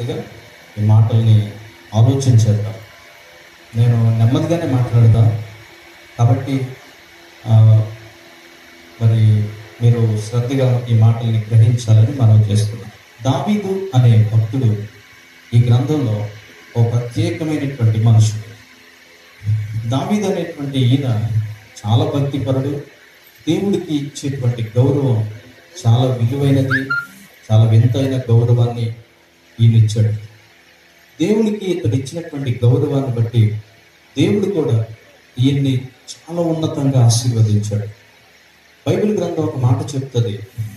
కొద్దిగా ఈ మాటల్ని ఆలోచించేద్దాం నేను నెమ్మదిగానే మాట్లాడదా కాబట్టి ఆ, మరి మీరు శ్రద్ధగా ఈ మాటల్ని గ్రహించాలని మనం చేస్తున్నాం దావీదు అనే భక్తుడు ఈ గ్రంథంలో ఒక ప్రత్యేకమైనటువంటి మనుషుడు దావీదు అనేటువంటి ఈయన చాలా భక్తిపరుడు దేవుడికి ఇచ్చేటువంటి గౌరవం చాలా విలువైనది చాలా వింతైన గౌరవాన్ని ఈయన ఇచ్చాడు దేవునికి ఇతడు ఇచ్చినటువంటి గౌరవాన్ని బట్టి దేవుడు కూడా ఈయన్ని చాలా ఉన్నతంగా ఆశీర్వదించాడు బైబిల్ గ్రంథం ఒక మాట చెప్తుంది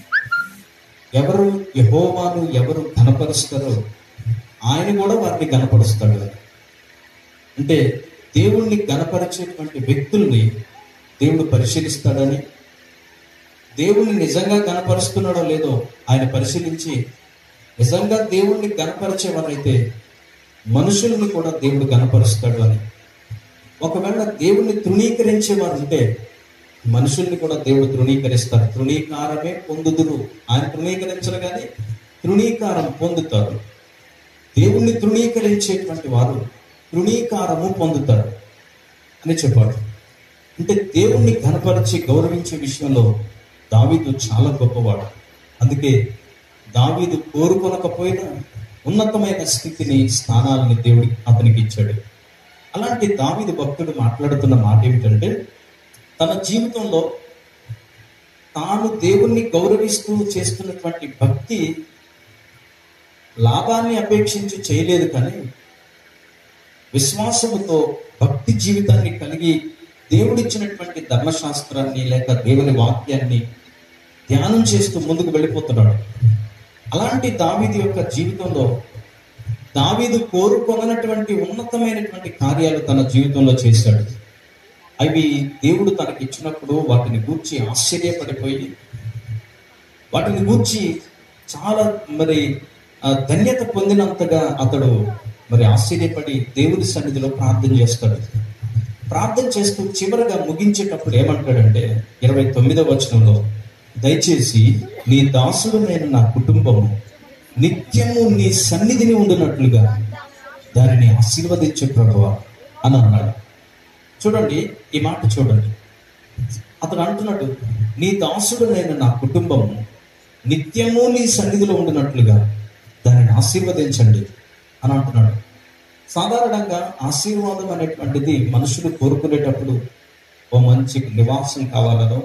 ఎవరు యహోవాను ఎవరు ఘనపరుస్తారో ఆయన కూడా వారిని ఘనపరుస్తాడు అని అంటే దేవుణ్ణి ఘనపరిచేటువంటి వ్యక్తుల్ని దేవుడు పరిశీలిస్తాడని దేవుణ్ణి నిజంగా గణపరుస్తున్నాడో లేదో ఆయన పరిశీలించి నిజంగా దేవుణ్ణి గణపరిచేవారైతే మనుషుల్ని కూడా దేవుడు గణపరుస్తాడు అని ఒకవేళ దేవుణ్ణి తృణీకరించేవారు ఉంటే మనుషుల్ని కూడా దేవుడు తృణీకరిస్తారు తృణీకారమే పొందుదురు ఆయన తృణీకరించరు కానీ తృణీకారం పొందుతారు దేవుణ్ణి తృణీకరించేటువంటి వారు తృణీకారము పొందుతారు అని చెప్పాడు అంటే దేవుణ్ణి ఘనపరిచి గౌరవించే విషయంలో దావీదు చాలా గొప్పవాడు అందుకే దావీదు కోరుకొనకపోయినా ఉన్నతమైన స్థితిని స్థానాలని దేవుడి అతనికి ఇచ్చాడు అలాంటి దావీదు భక్తుడు మాట్లాడుతున్న మాట ఏమిటంటే తన జీవితంలో తాను దేవుణ్ణి గౌరవిస్తూ చేస్తున్నటువంటి భక్తి లాభాన్ని అపేక్షించి చేయలేదు కానీ విశ్వాసముతో భక్తి జీవితాన్ని కలిగి దేవుడిచ్చినటువంటి ధర్మశాస్త్రాన్ని లేక దేవుని వాక్యాన్ని ధ్యానం చేస్తూ ముందుకు వెళ్ళిపోతున్నాడు అలాంటి దావీదు యొక్క జీవితంలో దావీదు కోరుకోనటువంటి ఉన్నతమైనటువంటి కార్యాలు తన జీవితంలో చేశాడు అవి దేవుడు తనకి ఇచ్చినప్పుడు వాటిని గూర్చి ఆశ్చర్యపడిపోయి వాటిని గూర్చి చాలా మరి ఆ, ధన్యత పొందినంతగా అతడు మరి ఆశ్చర్యపడి దేవుని సన్నిధిలో ప్రార్థన చేస్తాడు ప్రార్థన చేస్తూ చివరగా ముగించేటప్పుడు ఏమంటాడంటే ఇరవై తొమ్మిదవ వచనంలో దయచేసి నీ దాసుడు నేను నా కుటుంబము నిత్యము నీ సన్నిధిని ఉండినట్లుగా దానిని ఆశీర్వదించు ప్రభువా అని అన్నాడు చూడండి ఈ మాట చూడండి అతను అంటున్నాడు నీ దాసుడు నేను నా కుటుంబము నిత్యము నీ సన్నిధిలో ఉండినట్లుగా దానిని ఆశీర్వదించండి అని అంటున్నాడు సాధారణంగా ఆశీర్వాదం అనేటువంటిది మనుషులు కోరుకునేటప్పుడు ఓ మంచి నివాసం కావాలనో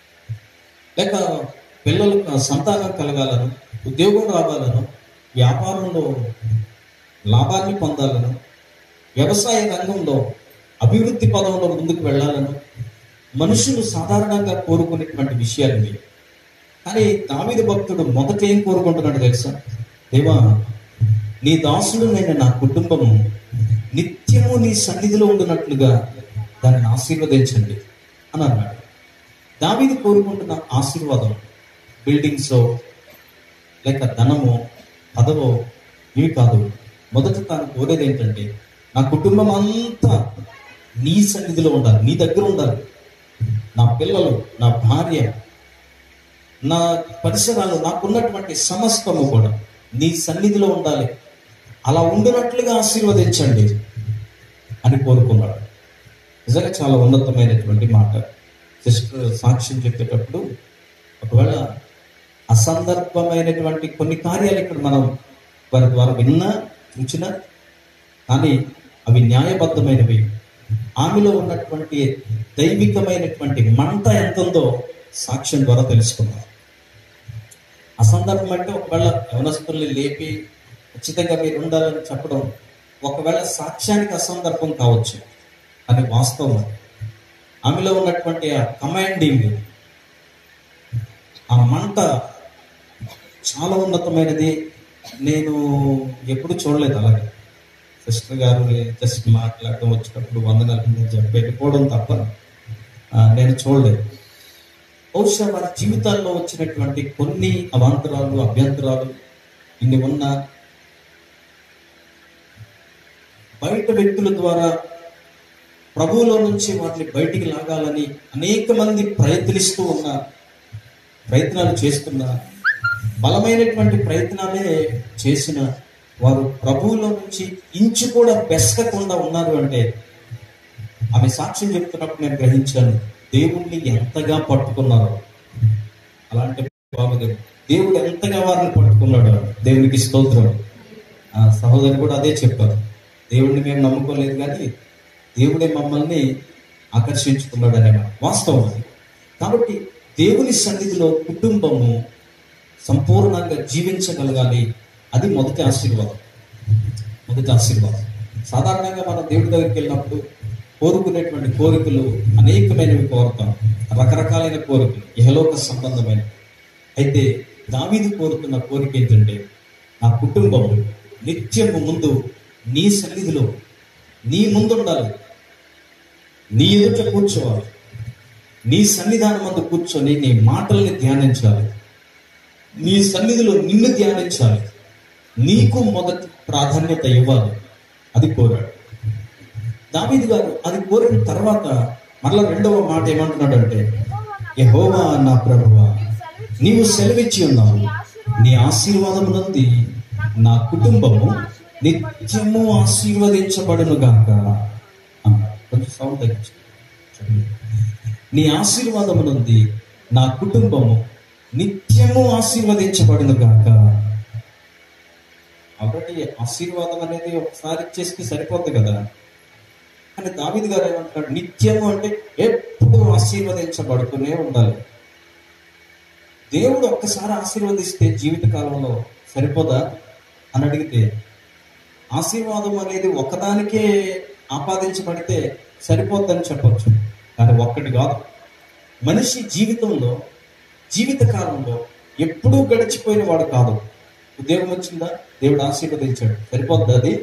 లేక పిల్లలకు సంతానం కలగాలను ఉద్యోగం రావాలను వ్యాపారంలో లాభాన్ని పొందాలను వ్యవసాయ రంగంలో అభివృద్ధి పదంలో ముందుకు వెళ్ళాలను మనుషులు సాధారణంగా కోరుకునేటువంటి విషయాలు ఇవి కానీ దావిది భక్తుడు మొదట ఏం కోరుకుంటున్నాడు తెలుసా దేవా నీ దాసుడు నేను నా కుటుంబము నిత్యము నీ సన్నిధిలో ఉండినట్లుగా దానిని ఆశీర్వదించండి అని అన్నాడు దావీదు కోరుకుంటున్న ఆశీర్వాదం బిల్డింగ్స్ లేక ధనమో పదవో ఇవి కాదు మొదట తాను కోరేది ఏంటంటే నా కుటుంబం అంతా నీ సన్నిధిలో ఉండాలి నీ దగ్గర ఉండాలి నా పిల్లలు నా భార్య నా పరిసరాలు నాకున్నటువంటి సమస్తము కూడా నీ సన్నిధిలో ఉండాలి అలా ఉండినట్లుగా ఆశీర్వదించండి అని కోరుకున్నాడు నిజంగా చాలా ఉన్నతమైనటువంటి మాట సిస్టర్ సాక్ష్యం చెప్పేటప్పుడు ఒకవేళ అసందర్భమైనటువంటి కొన్ని కార్యాలు ఇక్కడ మనం వారి ద్వారా విన్నా చూచినా కానీ అవి న్యాయబద్ధమైనవి ఆమెలో ఉన్నటువంటి దైవికమైనటువంటి మంట ఎంత ఉందో సాక్ష్యం ద్వారా తెలుసుకున్నాం అసందర్భం అంటే ఒకవేళ యవనస్తుల్ని లేపి ఖచ్చితంగా మీరు ఉండాలని చెప్పడం ఒకవేళ సాక్ష్యానికి అసందర్భం కావచ్చు అది వాస్తవం అది. ఆమెలో ఉన్నటువంటి ఆ కమాండింగ్ ఆ మంట చాలా ఉన్నతమైనది నేను ఎప్పుడు చూడలేదు అలాగే సిస్టర్ గారు జస్ట్ మాట్లాడడం వచ్చినప్పుడు వందనాలు నేను చెప్పి వెళ్ళిపోవడం తప్ప ఆ, నేను చూడలేదు బహుశా వారి జీవితాల్లో వచ్చినటువంటి కొన్ని అవాంతరాలు అభ్యంతరాలు ఇన్ని ఉన్న బయట వ్యక్తుల ద్వారా ప్రభువులో నుంచి వాటిని బయటికి లాగాలని అనేక మంది ప్రయత్నిస్తూ ఉన్న ప్రయత్నాలు చేస్తున్న బలమైనటువంటి ప్రయత్నాలే చేసిన వారు ప్రభువులో నుంచి ఇంచు కూడా బెసకకుండా ఉన్నారు అంటే ఆమె సాక్ష్యం చెప్తున్నప్పుడు నేను గ్రహించాను దేవుణ్ణి ఎంతగా పట్టుకున్నారు అలాంటి బాబు దేవుడు దేవుడు ఎంతగా వారిని పట్టుకున్నాడు దేవునికి స్తోత్రం ఆ సహోదరు కూడా అదే చెప్పారు దేవుడిని మేము నమ్ముకోలేదు కానీ దేవుడే మమ్మల్ని ఆకర్షించుకున్నాడు అనే మాట. వాస్తవం అది కాబట్టి దేవుని సన్నిధిలో కుటుంబము సంపూర్ణంగా జీవించగలగాలి అది మొదటి ఆశీర్వాదం మొదటి ఆశీర్వాదం సాధారణంగా మనం దేవుడి దగ్గరికి వెళ్ళినప్పుడు కోరుకునేటువంటి కోరికలు అనేకమైనవి కోరుతాం రకరకాలైన కోరికలు ఇహలోక సంబంధమైన అయితే దావీదు కోరుతున్న కోరిక ఏంటంటే నా కుటుంబం నిత్యము ముందు నీ సన్నిధిలో నీ ముందు ఉండాలి నీ ఎదుట కూర్చోవాలి నీ సన్నిధానం ముందు కూర్చొని నీ మాటల్ని ధ్యానించాలి నీ సన్నిధిలో నిన్ను ధ్యానించాలి నీకు మొదటి ప్రాధాన్యత ఇవ్వాలి అది కోరాడు దావీదు గారు అది కోరిన తర్వాత మరలా రెండవ మాట ఏమంటున్నాడంటే యహోవా నా ప్రభువా నీవు సెలవిచ్చి ఉన్నావు నీ ఆశీర్వాదం నుండి నా కుటుంబము నిత్యము ఆశీర్వదించబడును గాక అన్నాడు కొంచెం సౌండ్ తగ్గించు చూడండి. నీ ఆశీర్వాదం నుండి నా కుటుంబము నిత్యము ఆశీర్వదించబడును గాక ఆల్రెడీ ఆశీర్వాదం అనేది ఒకసారి ఇచ్చేస్తే సరిపోద్ది కదా కానీ దావిద్ గారు ఏమంటున్నాడు నిత్యము అంటే ఎప్పుడు ఆశీర్వదించబడుతూనే ఉండాలి దేవుడు ఒక్కసారి ఆశీర్వదిస్తే జీవిత కాలంలో సరిపోదా అని అడిగితే ఆశీర్వాదం అనేది ఒకదానికే ఆపాదించబడితే సరిపోద్దని చెప్పొచ్చు కానీ ఒక్కటి కాదు మనిషి జీవితంలో జీవిత కాలంలో ఎప్పుడూ గడిచిపోయిన వాడు కాదు ఉద్యోగం వచ్చిందా దేవుడు ఆశీర్వదించాడు సరిపోద్దా అది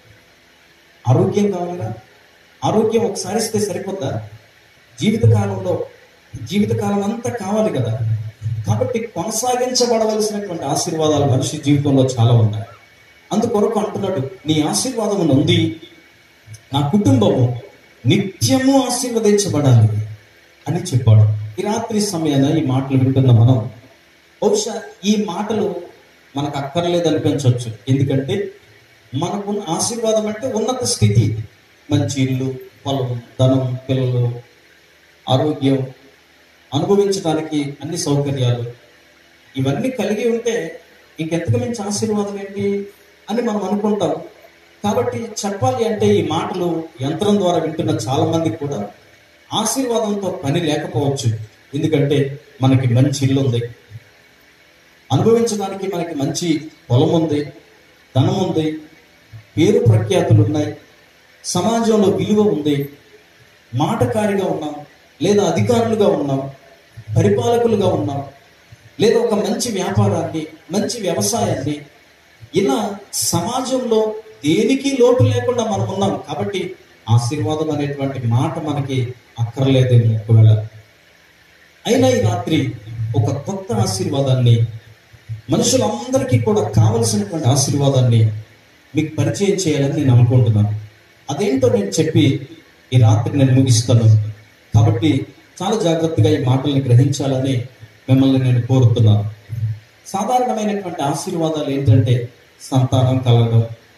ఆరోగ్యం కావాలా ఆరోగ్యం ఒకసారి ఇస్తే సరిపోద్దా జీవిత కాలంలో జీవిత కాలం అంతా కావాలి కదా కాబట్టి కొనసాగించబడవలసినటువంటి ఆశీర్వాదాలు మనిషి జీవితంలో చాలా ఉన్నాయి అందుకొరకు అంటున్నాడు నీ ఆశీర్వాదం ఉంది నా కుటుంబము నిత్యము ఆశీర్వదించబడాలి అని చెప్పాడు ఈ రాత్రి సమయాన ఈ మాటలు వింటున్న మనం బహుశా ఈ మాటలు మనకు అక్కర్లేదు అనిపించవచ్చు ఎందుకంటే మనకున్న ఆశీర్వాదం అంటే ఉన్నత స్థితి మంచి ఇల్లు పొలం ధనం పిల్లలు ఆరోగ్యం అనుభవించడానికి అన్ని సౌకర్యాలు ఇవన్నీ కలిగి ఉంటే ఇంకెంతకు మించి ఆశీర్వాదం ఏంటి అని మనం అనుకుంటాం కాబట్టి చెప్పాలి అంటే ఈ మాటలు యంత్రం ద్వారా వింటున్న చాలా మందికి కూడా ఆశీర్వాదంతో పని లేకపోవచ్చు ఎందుకంటే మనకి మంచి ఇల్లు ఉంది అనుభవించడానికి మనకి మంచి పొలం ఉంది ధనం ఉంది పేరు ప్రఖ్యాతులు ఉన్నాయి సమాజంలో విలువ ఉంది మాటకారిగా ఉన్నాం లేదా అధికారులుగా ఉన్నాం పరిపాలకులుగా ఉన్నాం లేదా ఒక మంచి వ్యాపారాన్ని మంచి వ్యవసాయాన్ని ఇలా సమాజంలో దేనికి లోటు లేకుండా మనం ఉన్నాం కాబట్టి ఆశీర్వాదం అనేటువంటి మాట మనకి అక్కర్లేదేమో ఒకవేళ అయినా ఈ రాత్రి ఒక కొత్త ఆశీర్వాదాన్ని మనుషులందరికీ కూడా కావలసినటువంటి ఆశీర్వాదాన్ని మీకు పరిచయం చేయాలని నేను అనుకుంటున్నాను అదేంటో నేను చెప్పి ఈ రాత్రి నేను ముగిస్తాను కాబట్టి చాలా జాగ్రత్తగా ఈ మాటల్ని గ్రహించాలని మిమ్మల్ని నేను కోరుతున్నాను సాధారణమైనటువంటి ఆశీర్వాదాలు ఏంటంటే సంతానం కలగడం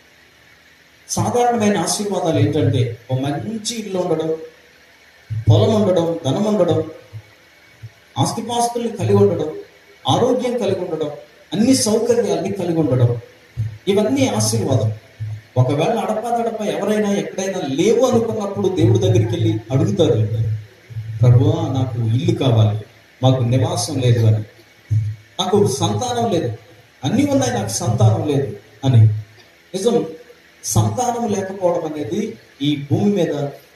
సాధారణమైన ఆశీర్వాదాలు ఏంటంటే ఒక మంచి ఇల్లు ఉండడం పొలం ఉండడం ధనం ఉండడం ఆస్తిపాస్తుల్ని కలిగి ఉండడం ఆరోగ్యం కలిగి ఉండడం అన్ని సౌకర్యాల్ని కలిగి ఉండడం ఇవన్నీ ఆశీర్వాదం ఒకవేళ అడపాదడప ఎవరైనా ఎక్కడైనా లేవు అనుకున్నప్పుడు దేవుడి దగ్గరికి వెళ్ళి అడుగుతారు ప్రభువా నాకు ఇల్లు కావాలి మాకు నివాసం లేదు అని నాకు సంతానం లేదు అన్నీ ఉన్నాయి నాకు సంతానం లేదు అని నిజం సంతానం లేకపోవడం అనేది ఈ భూమి మీద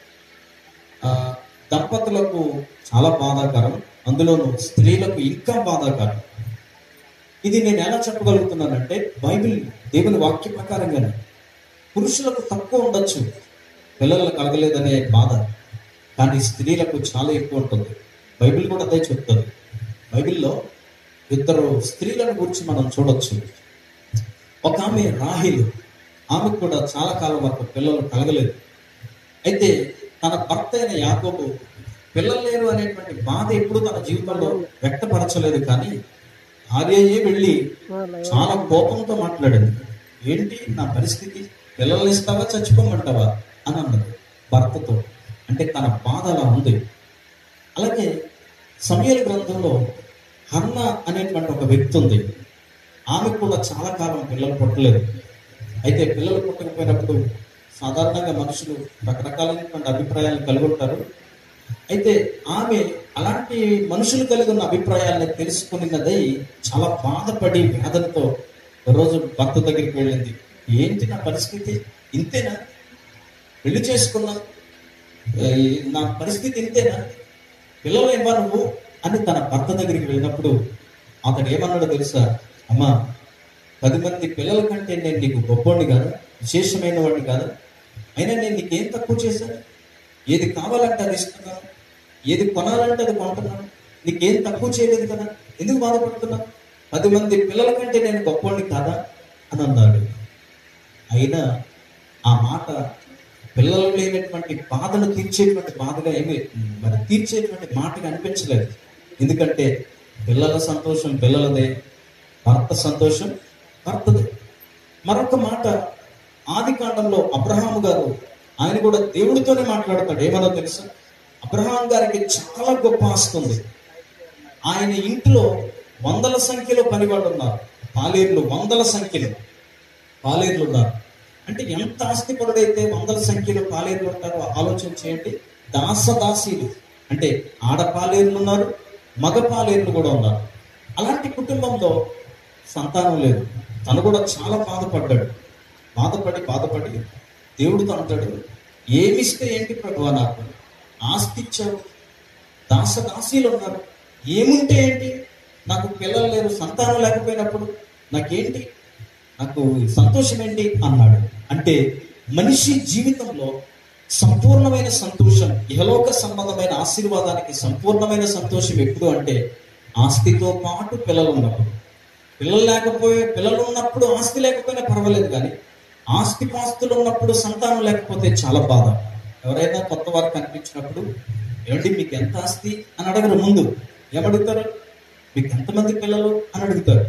ఆ, దంపతులకు చాలా బాధాకరం అందులోనూ స్త్రీలకు ఇంకా బాధాకరం ఇది నేను ఎలా చెప్పగలుగుతున్నానంటే బైబిల్ దేవుని వాక్య ప్రకారంగానే పురుషులకు తక్కువ ఉండొచ్చు పిల్లలు కలగలేదనే బాధ కానీ స్త్రీలకు చాలా ఎక్కువ ఉంటుంది బైబిల్ కూడా అదే చెప్తుంది బైబిల్లో ఇద్దరు స్త్రీలను గురించి మనం చూడొచ్చు ఒక ఆమె రాహిలు ఆమెకు కూడా చాలా కాలం వరకు పిల్లలు కలగలేదు అయితే తన భర్త అయిన యాకోబు పిల్లలు లేరు అనేటువంటి బాధ ఎప్పుడు తన జీవితంలో వ్యక్తపరచలేదు కానీ భార్యయే వెళ్ళి చాలా కోపంతో మాట్లాడింది ఏంటి నా పరిస్థితి పిల్లలు ఇస్తావా చచ్చిపోమంటావా అని అన్నది భర్తతో అంటే తన బాధ అలా ఉంది అలాగే సమయాల గ్రంథంలో హన్న అనేటువంటి ఒక వ్యక్తి ఉంది ఆమెకు కూడా చాలా కాలం పిల్లలు పుట్టలేదు అయితే పిల్లలు పుట్టకపోయినప్పుడు సాధారణంగా మనుషులు రకరకాలైనటువంటి అభిప్రాయాలు కలిగి ఉంటారు అయితే ఆమె అలాంటి మనుషులు కలిగి ఉన్న అభిప్రాయాలను తెలుసుకున్నదై చాలా బాధపడి వేదనతో రోజు భర్త దగ్గరికి వెళ్ళింది ఏంటి నా పరిస్థితి ఇంతేనా పెళ్లి చేసుకున్నా ఏ, నా పరిస్థితి ఇంతేనా పిల్లలు ఏమా నువ్వు అని తన భర్త దగ్గరికి వెళ్ళినప్పుడు అతడు ఏమన్నాడో తెలుసా అమ్మా పది మంది పిల్లల కంటే నేను నీకు గొప్పోడిని కాదు విశేషమైన వాడిని కాదు అయినా నేను నీకేం తక్కువ చేశాను ఏది కావాలంటే అది ఇస్తున్నాను ఏది కొనాలంటే అది కొంటున్నాను నీకేం తక్కువ చేయలేదు కదా ఎందుకు బాధపడుతున్నావు పది మంది పిల్లల కంటే నేను గొప్పోడిని కాదా అని అన్నాడు అయినా ఆ మాట పిల్లలు లేనటువంటి బాధను తీర్చేటువంటి బాధగా ఏమి మరి తీర్చేటువంటి మాటగా అనిపించలేదు ఎందుకంటే పిల్లల సంతోషం పిల్లలదే భర్త సంతోషం భర్తదే మరొక మాట ఆది కాండంలో అబ్రహాము గారు ఆయన కూడా దేవుడితోనే మాట్లాడతాడు ఏమన్నా తెలుసా అబ్రహాం గారికి చాలా గొప్ప ఆస్తి ఉంది ఆయన ఇంట్లో వందల సంఖ్యలో పనివాళ్ళు ఉన్నారు పాలేర్లు వందల సంఖ్యలో పాలేర్లు ఉన్నారు అంటే ఎంత ఆస్తిపరుడైతే వందల సంఖ్యలో పాలేర్లు ఉంటారో ఆలోచన చేయండి దాసదాసీలు అంటే ఆడ పాలేర్లు ఉన్నారు మగ పాలేర్లు కూడా ఉన్నారు అలాంటి కుటుంబంలో సంతానం లేదు తను కూడా చాలా బాధపడ్డాడు బాధపడి బాధపడి దేవుడితో అంటాడు ఏమిస్తే ఏంటి ప్రభువా నాకు ఆస్తి ఇచ్చావు దాసదాసీలు ఉన్నారు ఏముంటే ఏంటి నాకు పిల్లలు లేరు సంతానం లేకపోయినప్పుడు నాకేంటి నాకు సంతోషం ఏంటి అన్నాడు అంటే మనిషి జీవితంలో సంపూర్ణమైన సంతోషం ఇహలోక సంబంధమైన ఆశీర్వాదానికి సంపూర్ణమైన సంతోషం ఎప్పుడు అంటే ఆస్తితో పాటు పిల్లలు ఉన్నప్పుడు పిల్లలు లేకపోయే పిల్లలు ఉన్నప్పుడు ఆస్తి లేకపోయినా పర్వాలేదు కానీ ఆస్తి పాస్తులు ఉన్నప్పుడు సంతానం లేకపోతే చాలా బాధ ఎవరైనా కొత్త వారు కనిపించినప్పుడు ఏమండి మీకు ఎంత ఆస్తి అని అడగరు ముందు ఏమడుగుతారు మీకు ఎంతమంది పిల్లలు అని అడుగుతారు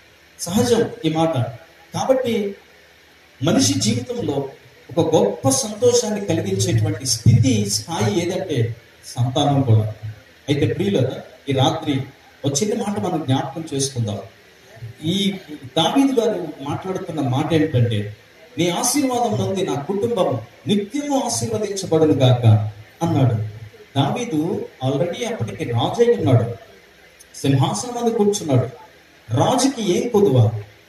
సహజం ఈ మాట కాబట్టి మనిషి జీవితంలో ఒక గొప్ప సంతోషాన్ని కలిగించేటువంటి స్థితి స్థాయి ఏదంటే సంతానం కూడా అయితే ప్రియులరా ఈ రాత్రి ఒక చిన్న మాట మనం జ్ఞాపకం చేసుకుందాం ఈ దావీదు గారు మాట్లాడుతున్న మాట ఏంటంటే నీ ఆశీర్వాదం నుండి నా కుటుంబం నిత్యము ఆశీర్వదించబడును గాక అన్నాడు దావీదు ఆల్రెడీ అప్పటికి రాజు అయి ఉన్నాడు సింహాసనం మీద కూర్చున్నాడు రాజుకి ఏం కొదువ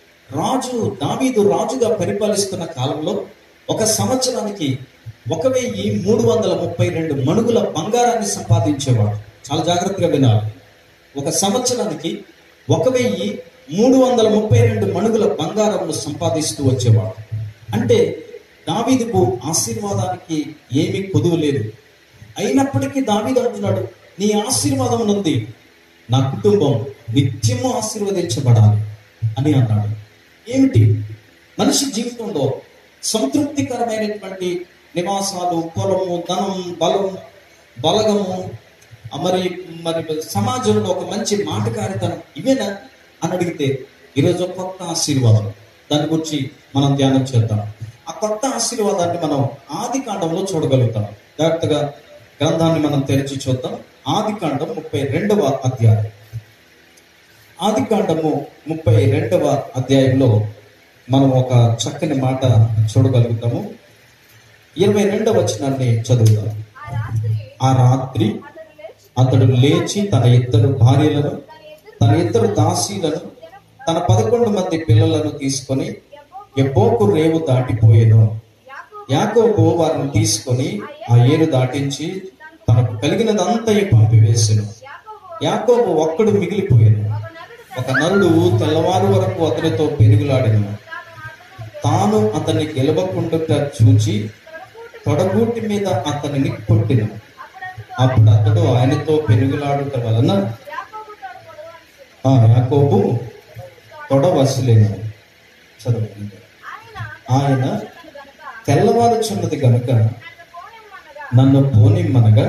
రాజు దావీదు రాజుగా పరిపాలిస్తున్న కాలంలో ఒక సంవత్సరానికి ఒక వెయ్యి మూడు వందల ముప్పై రెండు మణుగుల బంగారాన్ని సంపాదించేవాడు చాలా జాగ్రత్తగా వినాలి ఒక సంవత్సరానికి ఒక వెయ్యి మూడు వందల ముప్పై రెండు మణుగుల బంగారంను సంపాదిస్తూ వచ్చేవాడు అంటే దావీదుకు ఆశీర్వాదానికి ఏమీ కొదువు లేదు అయినప్పటికీ దావీదు అంటున్నాడు నీ ఆశీర్వాదం నుండి నా కుటుంబం నిత్యము ఆశీర్వదించబడాలి అని అన్నాడు ఏమిటి మనిషి జీవితంలో సంతృప్తికరమైనటువంటి నివాసాలు పొలము ధనం బలం బలగము ఆ మరి మరి సమాజంలో ఒక మంచి మాటకారితనం ఇవేనా అని అడిగితే ఈరోజు ఒక కొత్త ఆశీర్వాదం దాని గురించి మనం ధ్యానం చేద్దాం ఆ కొత్త ఆశీర్వాదాన్ని మనం ఆది కాండంలో చూడగలుగుతాం జాగ్రత్తగా గ్రంథాన్ని మనం తెరిచి చూద్దాం ఆది కాండం ముప్పై రెండవ అధ్యాయం ఆది కాండము ముప్పై రెండవ అధ్యాయంలో మనం ఒక చక్కని మాట చూడగలుగుతాము ఇరవై రెండవ వచనాన్ని చదువుతాం ఆ రాత్రి ఆ రాత్రి అతడు లేచి అతడు లేచి తన ఇద్దరు భార్యలను తన ఇద్దరు దాసీలను తన పదకొండు మంది పిల్లలను తీసుకొని ఎబ్బోకు రేవు దాటిపోయేను యాకోబు వారిని తీసుకొని ఆ ఏరు దాటించి తనకు కలిగినదంతయు పంపివేసెను యాకోబు ఒక్కడు మిగిలిపోయాను ఒక నరుడు తెల్లవారు వరకు అతనితో పెరుగులాడిన తాను అతన్ని గెలవకుండుట చూచి తొడగూటి మీద అతనిని కొట్టిన అప్పుడు అతడు ఆయనతో పెరుగులాడుట వలన ఆ యాకోబు తొడ వసలేను చదవండి ఆయన తెల్లవారుచున్నది గనుక నన్ను పోనిమ్మనగా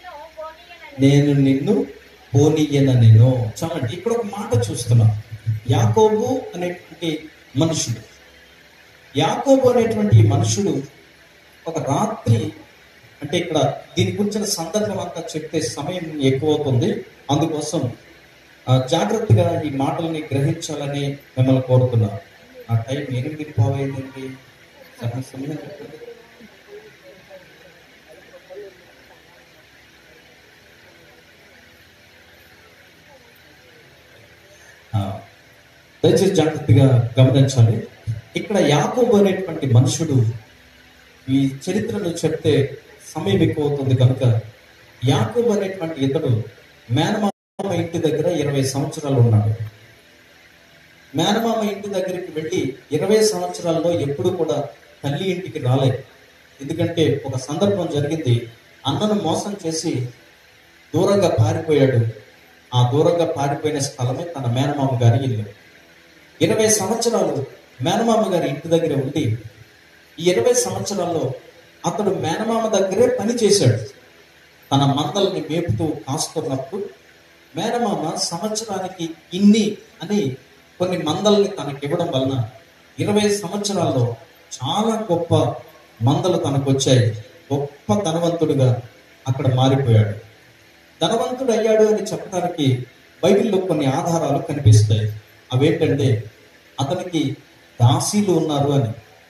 నేను నిన్ను పోనీయన నేను చాలండి ఇక్కడ ఒక మాట చూస్తున్నా యాకోబు అనేటువంటి మనుషుడు యాకోబు అనేటువంటి ఈ మనుషుడు ఒక రాత్రి అంటే ఇక్కడ దీని గురించిన సందర్భం అంతా చెప్తే సమయం ఎక్కువ అవుతుంది అందుకోసం ఆ, జాగ్రత్తగా ఈ మాటల్ని గ్రహించాలని మిమ్మల్ని కోరుతున్నాను ఆ టైం ఎనిమిది పావైందండి చాలా సమయం చెప్పండి. ఆ, దయచేసి జాగ్రత్తగా గమనించాలి ఇక్కడ యాకోబు అనేటువంటి మనుషుడు ఈ చరిత్రను చెప్తే సమయం ఎక్కువ అవుతుంది కనుక యాకోబు అనేటువంటి ఇతడు మేనమామ ఇంటి దగ్గర ఇరవై సంవత్సరాలు ఉన్నాడు మేనమామ ఇంటి దగ్గరికి వెళ్ళి ఇరవై సంవత్సరాల్లో ఎప్పుడు కూడా తల్లి ఇంటికి రాలేదు ఎందుకంటే ఒక సందర్భం జరిగింది అన్నను మోసం చేసి దూరంగా పారిపోయాడు ఆ దూరంగా పారిపోయిన స్థలమే తన మేనమామ గారి ఇల్లు ఇరవై సంవత్సరాలు మేనమామ గారి ఇంటి దగ్గర ఉండి ఈ ఇరవై సంవత్సరాల్లో అతడు మేనమామ దగ్గరే పని చేశాడు తన మందల్ని మేపుతూ కాస్తున్నప్పుడు మేనమామ సంవత్సరానికి ఇన్ని అని కొన్ని మందల్ని తనకి ఇవ్వడం వలన ఇరవై సంవత్సరాల్లో చాలా గొప్ప మందలు తనకు వచ్చాయి గొప్ప ధనవంతుడుగా అక్కడ మారిపోయాడు ధనవంతుడు అయ్యాడు అని చెప్పడానికి బైబిల్లో కొన్ని ఆధారాలు కనిపిస్తాయి అవేంటంటే అతనికి దాసీలు ఉన్నారు అని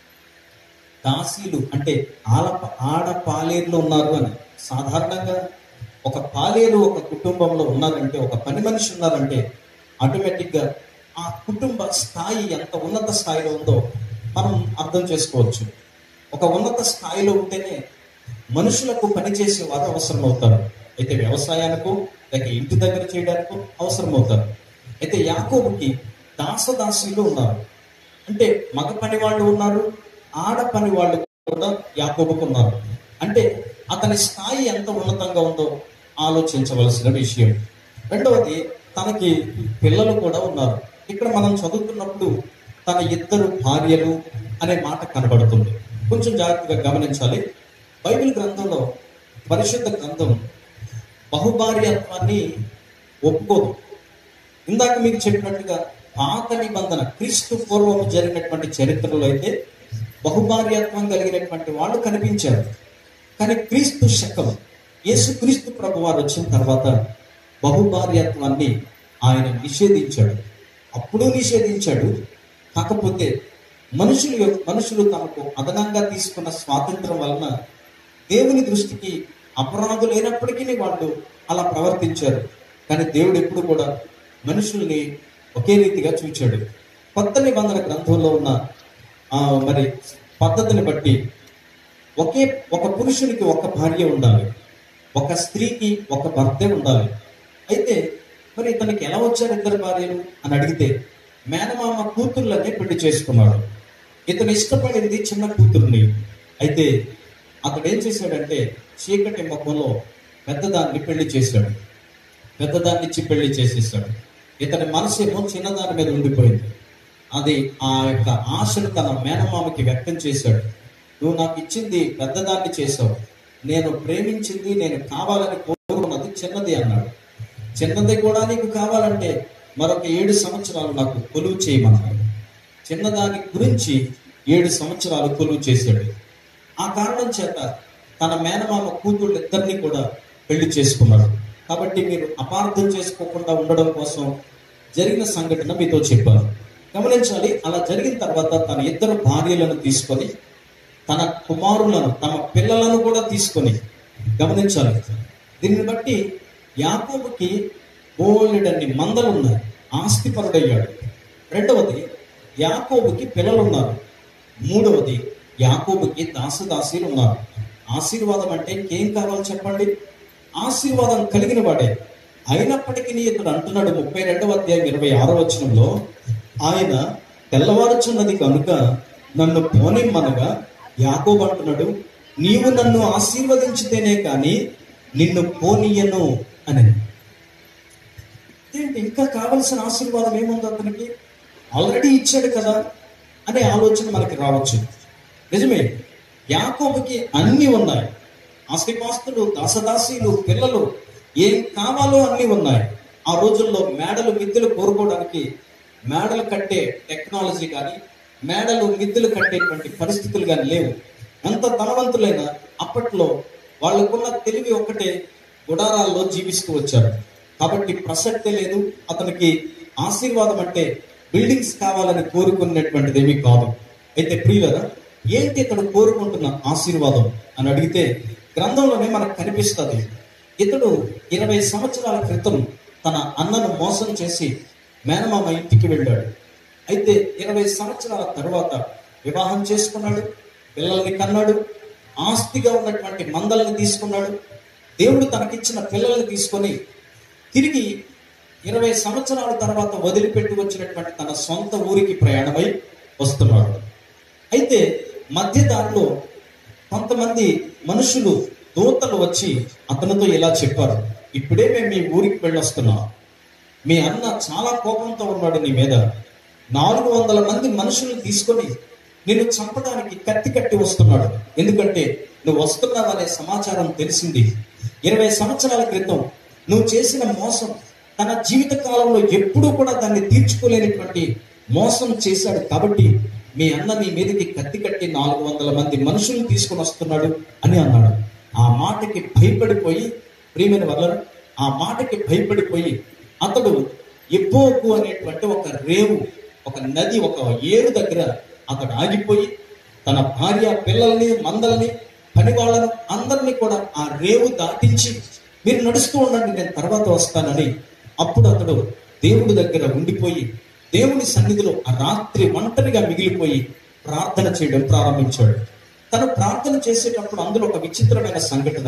దాసీలు అంటే ఆల ఆడ పాలేరులు ఉన్నారు అని సాధారణంగా ఒక పాలేరు ఒక కుటుంబంలో ఉన్నారంటే ఒక పని మనిషి ఉన్నారంటే ఆటోమేటిక్గా ఆ కుటుంబ స్థాయి ఎంత ఉన్నత స్థాయిలో ఉందో మనం అర్థం చేసుకోవచ్చు ఒక ఉన్నత స్థాయిలో ఉంటేనే మనుషులకు పనిచేసే వారు అవసరం అవుతారు అయితే వ్యవసాయానికి లేక ఇంటి దగ్గర చేయడానికి అవసరం అవుతారు అయితే యాకోబుకి దాసదాసీలు ఉన్నారు అంటే మగ పని వాళ్ళు ఉన్నారు ఆడ పని వాళ్ళు కూడా యాకోబుకు ఉన్నారు అంటే అతని స్థాయి ఎంత ఉన్నతంగా ఉందో ఆలోచించవలసిన విషయం రెండవది తనకి పిల్లలు కూడా ఉన్నారు ఇక్కడ మనం చదువుతున్నప్పుడు తన ఇద్దరు భార్యలు అనే మాట కనబడుతుంది కొంచెం జాగ్రత్తగా గమనించాలి బైబిల్ గ్రంథంలో పరిశుద్ధ గ్రంథం బహుభార్యత్వాన్ని ఒప్పుకోదు ఇందాక మీకు చెప్పినట్టుగా పాత నిబంధన క్రీస్తు పూర్వం జరిగినటువంటి చరిత్రలో అయితే బహుభార్యత్వం కలిగినటువంటి వాళ్ళు కనిపించారు కానీ క్రీస్తు శకం యేసు క్రీస్తు ప్రభు వారు వచ్చిన తర్వాత బహుభార్యత్వాన్ని ఆయన నిషేధించాడు అప్పుడు నిషేధించాడు కాకపోతే మనుషులు యొ- మనుషులు తమకు అదనంగా తీసుకున్న స్వాతంత్రం వలన దేవుని దృష్టికి అపరాధులైనప్పటికీ వాళ్ళు అలా ప్రవర్తించారు కానీ దేవుడు ఎప్పుడు కూడా మనుషుల్ని ఒకే రీతిగా చూచాడు కొత్త నిబంధన గ్రంథంలో ఉన్న ఆ, మరి పద్ధతిని బట్టి ఒకే ఒక పురుషునికి ఒక భార్య ఉండాలి ఒక స్త్రీకి ఒక భర్తే ఉండాలి అయితే మరి ఇతనికి ఎలా వచ్చారు ఇద్దరు భార్యలు అని అడిగితే మేనమామ కూతుర్లనే పెళ్లి చేసుకున్నాడు ఇతను ఇష్టపడింది చిన్న కూతుర్ని అయితే అతడు ఏం చేశాడంటే చీకటి ముఖంలో పెద్దదాన్ని పెళ్లి చేశాడు పెద్దదాన్ని ఇచ్చి పెళ్లి చేసేసాడు ఇతని మనసు ఏమో చిన్నదాని మీద ఉండిపోయింది అది ఆ యొక్క ఆశను తన మేనమామకి వ్యక్తం చేశాడు నువ్వు నాకు ఇచ్చింది పెద్దదాన్ని చేశావు నేను ప్రేమించింది నేను కావాలని కోరుకున్నది చిన్నది అన్నాడు చిన్నది కూడా నీకు కావాలంటే మరొక ఏడు సంవత్సరాలు నాకు కొలువు చేయమన్నాడు చిన్నదాని గురించి ఏడు సంవత్సరాలు కొలువు చేశాడు ఆ కారణం చేత తన మేనమామ కూతుళ్ళు ఇద్దరిని కూడా పెళ్లి చేసుకున్నాడు కాబట్టి మీరు అపార్థం చేసుకోకుండా ఉండడం కోసం జరిగిన సంఘటన మీతో చెప్పాను గమనించాలి అలా జరిగిన తర్వాత తన ఇద్దరు భార్యలను తీసుకొని తన కుమారులను తమ పిల్లలను కూడా తీసుకొని గమనించాలి దీన్ని బట్టి యాకోబుకి బోలెడన్ని మందలు ఉన్నాయి ఆస్తిపరుడయ్యాడు రెండవది యాకోబుకి పిల్లలు ఉన్నారు మూడవది యాకోబుకి దాసదాసీలు ఉన్నారు ఆశీర్వాదం అంటే ఇంకేం కావాలో చెప్పండి ఆశీర్వాదం కలిగిన వాడే అయినప్పటికీ ఇతడు అంటున్నాడు ముప్పై రెండవ అధ్యాయం ఇరవై ఆరో వచనంలో ఆయన తెల్లవారుచున్నది కనుక నన్ను పోనిమ్మనగా యాకోబు అంటున్నాడు నీవు నన్ను ఆశీర్వదించితేనే కానీ నిన్ను పోనీయను అని ఏంటి ఇంకా కావలసిన ఆశీర్వాదం ఏముంది అతనికి ఆల్రెడీ ఇచ్చాడు కదా అనే ఆలోచన మనకి రావచ్చు నిజమే యాకోబుకి అన్ని ఉన్నాయి ఆస్తిపాస్తులు దాసదాసీలు పిల్లలు ఏం కావాలో అన్ని ఉన్నాయి ఆ రోజుల్లో మేడలు మిద్దెలు కోరుకోవడానికి మేడలు కట్టే టెక్నాలజీ కానీ మేడలు మిద్దెలు కట్టేటువంటి పరిస్థితులు కానీ లేవు ఎంత ధనవంతులైనా అప్పట్లో వాళ్ళకున్న తెలివి ఒక్కటే గుడారాల్లో జీవిస్తూ వచ్చారు కాబట్టి ప్రసక్తే లేదు అతనికి ఆశీర్వాదం అంటే బిల్డింగ్స్ కావాలని కోరుకున్నటువంటిది ఏమీ కాదు అయితే ప్రియులరా ఏంటి ఇతడు కోరుకుంటున్న ఆశీర్వాదం అని అడిగితే గ్రంథంలోనే మనకు కనిపిస్తుంది ఇతడు ఇరవై సంవత్సరాల క్రితం తన అన్నను మోసం చేసి మేనమామ ఇంటికి వెళ్ళాడు అయితే ఇరవై సంవత్సరాల తర్వాత వివాహం చేసుకున్నాడు పిల్లల్ని కన్నాడు ఆస్తిగా ఉన్నటువంటి మందల్ని తీసుకున్నాడు దేవుడు తనకిచ్చిన పిల్లల్ని తీసుకొని తిరిగి ఇరవై సంవత్సరాల తర్వాత వదిలిపెట్టి వచ్చినటువంటి తన సొంత ఊరికి ప్రయాణమై వస్తున్నాడు అయితే మధ్య దారిలో కొంతమంది మనుషులు దూతలు వచ్చి అతనితో ఇలా చెప్పారు ఇప్పుడే మేము మీ ఊరికి వెళ్ళొస్తున్నాం మీ అన్న చాలా కోపంతో ఉన్నాడు నీ మీద నాలుగు వందల మంది మనుషుల్ని తీసుకొని నిన్ను చంపడానికి కత్తి కట్టి వస్తున్నాడు ఎందుకంటే నువ్వు వస్తున్నావనే సమాచారం తెలిసింది ఇరవై సంవత్సరాల క్రితం నువ్వు చేసిన మోసం తన జీవిత కాలంలో ఎప్పుడూ కూడా దాన్ని తీర్చుకోలేనటువంటి మోసం చేశాడు కాబట్టి మీ అన్న నీ మీదకి కత్తి కట్టి నాలుగు వందల మంది మనుషుల్ని తీసుకొని వస్తున్నాడు అని అన్నాడు ఆ మాటకి భయపడిపోయి ప్రియమైన వల్ల ఆ మాటకి భయపడిపోయి అతడు ఎప్పోకు అనేటువంటి ఒక రేవు ఒక నది ఒక ఏరు దగ్గర అతడు ఆగిపోయి తన భార్య పిల్లల్ని మందల్ని పని వాళ్ళను అందరినీ కూడా ఆ రేవు దాటించి మీరు నడుస్తూ ఉండండి నేను తర్వాత వస్తానని అప్పుడు అతడు దేవుడి దగ్గర ఉండిపోయి దేవుని సన్నిధిలో ఆ రాత్రి ఒంటరిగా మిగిలిపోయి ప్రార్థన చేయడం ప్రారంభించాడు తను ప్రార్థన చేసేటప్పుడు అందులో ఒక విచిత్రమైన సంఘటన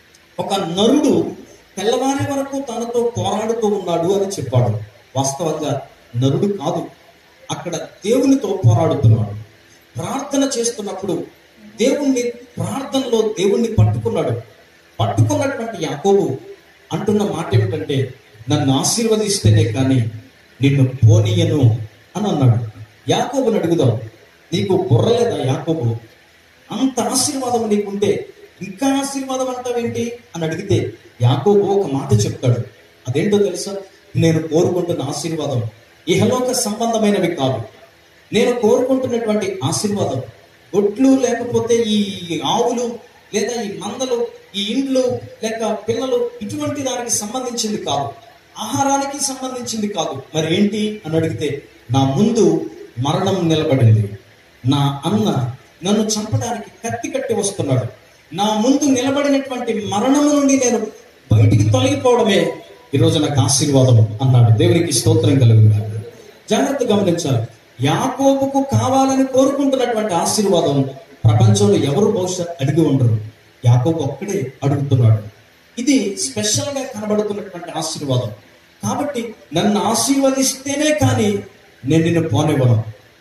ఒక నరుడు తెల్లవారే వరకు తనతో పోరాడుతూ ఉన్నాడు అని చెప్పాడు వాస్తవంగా నరుడు కాదు అక్కడ దేవునితో పోరాడుతున్నాడు ప్రార్థన చేస్తున్నప్పుడు దేవుణ్ణి ప్రార్థనలో దేవుణ్ణి పట్టుకున్నాడు పట్టుకున్నటువంటి యాకోబు అంటున్న మాట ఏమిటంటే నన్ను ఆశీర్వదిస్తేనే కానీ నిన్ను పోనీయను అని అన్నాడు యాకోబుని అడుగుదాం నీకు బుర్రలేదా యాకోబు అంత ఆశీర్వాదం నీకుంటే ఇంకా ఆశీర్వాదం అంటావేంటి అని అడిగితే యాకోబు ఒక మాట చెప్తాడు అదేంటో తెలుసా నేను కోరుకుంటున్న ఆశీర్వాదం ఇహలోక సంబంధమైనవి కాదు నేను కోరుకుంటున్నటువంటి ఆశీర్వాదం ఒట్లు లేకపోతే ఈ ఆవులు లేదా ఈ మందలు ఈ ఇండ్లు లేక పిల్లలు ఇటువంటి దానికి సంబంధించింది కాదు ఆహారానికి సంబంధించింది కాదు మరి ఏంటి అని అడిగితే నా ముందు మరణం నిలబడింది నా అన్న నన్ను చంపడానికి కత్తి కట్టి వస్తున్నాడు నా ముందు నిలబడినటువంటి మరణము నుండి నేను బయటికి తొలగిపోవడమే ఈరోజు నాకు ఆశీర్వాదం అన్నాడు దేవునికి స్తోత్రం కలుగుతాడు జాగ్రత్త గమనించాలి యాకోబుకు కావాలని కోరుకుంటున్నటువంటి ఆశీర్వాదం ప్రపంచంలో ఎవరు బహుశా అడిగి ఉండరు యాకోబు ఒక్కడే అడుగుతున్నాడు ఇది స్పెషల్ గా కనబడుతున్నటువంటి ఆశీర్వాదం కాబట్టి నన్ను ఆశీర్వదిస్తేనే కానీ నేను నిన్ను పోనివ్వను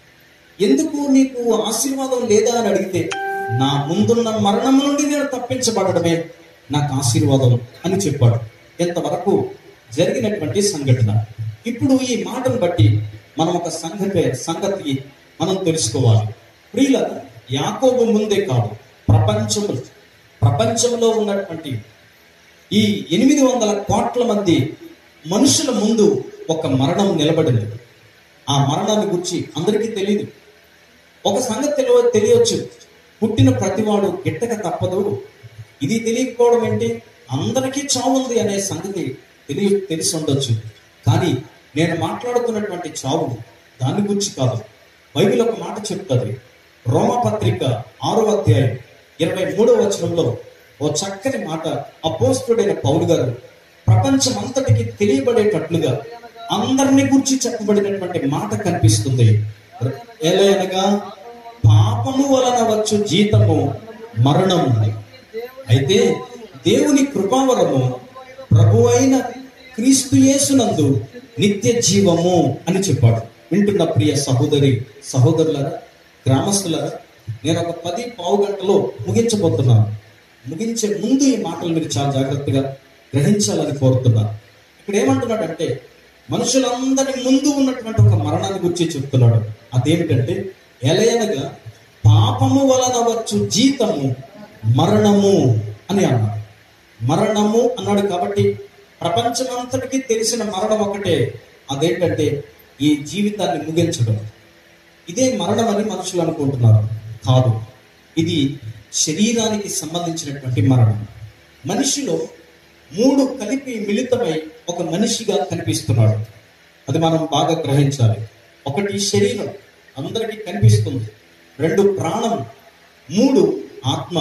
ఎందుకు నీకు ఆశీర్వాదం లేదా అని అడిగితే నా ముందున్న మరణం నుండి నేను తప్పించబడడమే నాకు ఆశీర్వాదం అని చెప్పాడు ఇంతవరకు జరిగినటువంటి సంఘటన ఇప్పుడు ఈ మాటను బట్టి మనం ఒక సంగతి సంగతి మనం తెలుసుకోవాలి ప్రియుల యాకోబు ముందే కాదు ప్రపంచము ప్రపంచంలో ఉన్నటువంటి ఈ ఎనిమిది వందల కోట్ల మంది మనుషుల ముందు ఒక మరణం నిలబడింది ఆ మరణాన్ని గురించి అందరికీ తెలియదు ఒక సంగతి తెలియ తెలియవచ్చు పుట్టిన ప్రతివాడు గిట్టక తప్పదు ఇది తెలియకపోవడం ఏంటి అందరికీ చావు ఉంది అనే సంగతి తెలియ తెలిసి ఉండొచ్చు కానీ నేను మాట్లాడుతున్నటువంటి చావు దాని గురించి కాదు బైబిల్ ఒక మాట చెప్తుంది రోమపత్రిక ఆరో అధ్యాయం ఇరవై మూడవ వచనంలో ఓ చక్కని మాట అపోస్తుడైన పౌలు గారు ప్రపంచం అంతటికి తెలియబడేటట్లుగా అందరిని గురించి చెప్పబడినటువంటి మాట కనిపిస్తుంది ఎలాగనగా పాపము వలన వచ్చు జీతము మరణము అయితే దేవుని కృపావరము ప్రభు అయిన క్రీస్తు యేసునందు నిత్య జీవము అని చెప్పాడు వింటున్న ప్రియ సహోదరి సహోదరులారా గ్రామస్తులారా నేను ఒక పది పావు గంటలో ముగించబోతున్నాను ముగించే ముందు ఈ మాటలు మీరు చాలా జాగ్రత్తగా గ్రహించాలని కోరుతున్నాను ఇక్కడ ఏమంటున్నాడంటే మనుషులందరి ముందు ఉన్నటువంటి ఒక మరణాన్ని గురించి చెప్తున్నాడు అదేమిటంటే ఎలయనగా పాపము వలన వచ్చు జీతము మరణము అని అన్నాడు మరణము అన్నాడు కాబట్టి ప్రపంచమంతటికి తెలిసిన మరణం ఒకటే అదేంటంటే ఈ జీవితాన్ని ముగించడం ఇదే మరణం అని మనుషులు అనుకుంటున్నారు కాదు ఇది శరీరానికి సంబంధించినటువంటి మరణం మనిషిలో మూడు కలిపి మిళితమై ఒక మనిషిగా కనిపిస్తున్నాడు అది మనం బాగా గ్రహించాలి ఒకటి శరీరం అందరికీ కనిపిస్తుంది రెండు ప్రాణం మూడు ఆత్మ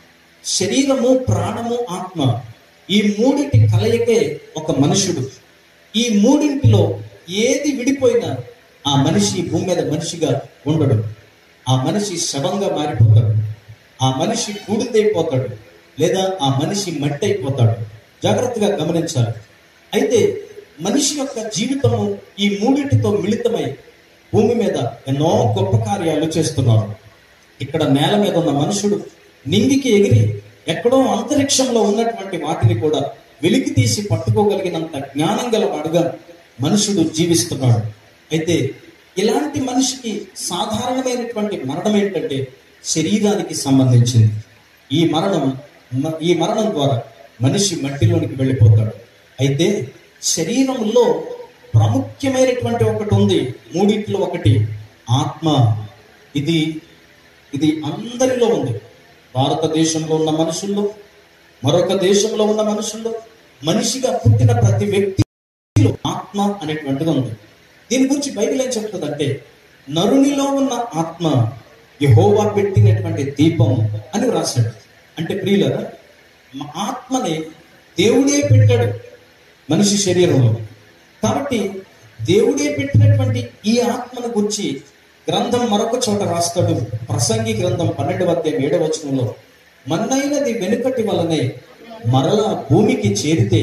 శరీరము ప్రాణము ఆత్మ ఈ మూడింటి కలయికే ఒక మనుషుడు ఈ మూడింటిలో ఏది విడిపోయినా ఆ మనిషి భూమి మీద మనిషిగా ఉండడు ఆ మనిషి శవంగా మారిపోతాడు ఆ మనిషి బూడిదైపోతాడు లేదా ఆ మనిషి మట్టి అయిపోతాడు జాగ్రత్తగా గమనించాలి అయితే మనిషి యొక్క జీవితము ఈ మూడింటితో మిళితమై భూమి మీద ఎన్నో గొప్ప కార్యాలు చేస్తున్నారు ఇక్కడ నేల మీద ఉన్న మనుషుడు నింగికి ఎగిరి ఎక్కడో అంతరిక్షంలో ఉన్నటువంటి వాటిని కూడా వెలికి తీసి పట్టుకోగలిగినంత జ్ఞానం గలవాడుగా మనుషుడు జీవిస్తున్నాడు అయితే ఇలాంటి మనిషికి సాధారణమైనటువంటి మరణం ఏంటంటే శరీరానికి సంబంధించింది ఈ మరణం మ- ఈ మరణం ద్వారా మనిషి మట్టిలోనికి వెళ్ళిపోతాడు అయితే శరీరంలో ప్రాముఖ్యమైనటువంటి ఒకటి ఉంది మూడింటిలో ఒకటి ఆత్మ ఇది ఇది అందరిలో ఉంది భారతదేశంలో ఉన్న మనుషుల్లో మరొక దేశంలో ఉన్న మనుషుల్లో మనిషిగా పుట్టిన ప్రతి వ్యక్తిలో ఆత్మ అనేటువంటిది ఉంది దీని గురించి బైబిల్ ఏం చెప్తుందంటే నరునిలో ఉన్న ఆత్మ యహోవా పెట్టినటువంటి దీపం అని వ్రాశాడు అంటే ప్రియులరా మా ఆత్మని దేవుడే పెట్టాడు మనిషి శరీరంలో కాబట్టి దేవుడే పెట్టినటువంటి ఈ ఆత్మను గురించి గ్రంథం మరొక చోట రాస్తాడు ప్రసంగి గ్రంథం పన్నెండవ అధ్యాయం ఏడవ వచనంలో మన్నైనది వెనుకటి వలనే మరలా భూమికి చేరితే